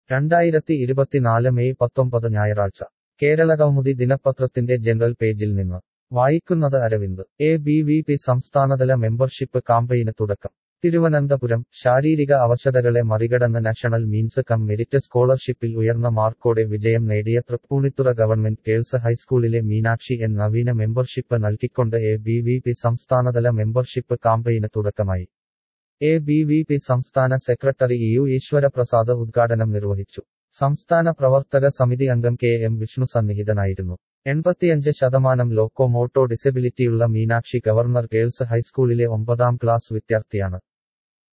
രണ്ടായിരത്തി ഇരുപത്തിനാല് മെയ് പത്തൊമ്പത് ഞായറാഴ്ച കേരളകൗമുദി ദിനപത്രത്തിന്റെ ജനറൽ പേജിൽ നിന്ന് വായിക്കുന്നത് Aravind A B V P സംസ്ഥാനതല മെമ്പർഷിപ്പ് കാമ്പയിന് തുടക്കം തിരുവനന്തപുരം ശാരീരിക അവശതകളെ മറികടന്ന് നാഷണൽ മീൻസ് കം മെരിറ്റ് സ്കോളർഷിപ്പിൽ ഉയർന്ന മാർക്കോടെ വിജയം നേടിയ തൃപ്പൂണിത്തുറ ഗവൺമെന്റ് ഗേൾസ് ഹൈസ്കൂളിലെ മീനാക്ഷി എൻ നവീന മെമ്പർഷിപ്പ് നൽകിക്കൊണ്ട് എ ബി വി പി സംസ്ഥാനതല മെമ്പർഷിപ്പ് കാമ്പയിന് തുടക്കമായി എ ബി വി പി സംസ്ഥാന സെക്രട്ടറി യു ഈശ്വരപ്രസാദ് ഉദ്ഘാടനം നിർവഹിച്ചു സംസ്ഥാന പ്രവർത്തക സമിതി അംഗം കെ എം വിഷ്ണു സന്നിഹിതനായിരുന്നു എൺപത്തിയഞ്ച് ശതമാനം ലോക്കോമോട്ടോ ഡിസബിലിറ്റിയുള്ള മീനാക്ഷി ഗവർണർ ഗേൾസ് ഹൈസ്കൂളിലെ ഒമ്പതാം ക്ലാസ് വിദ്യാർത്ഥിയാണ്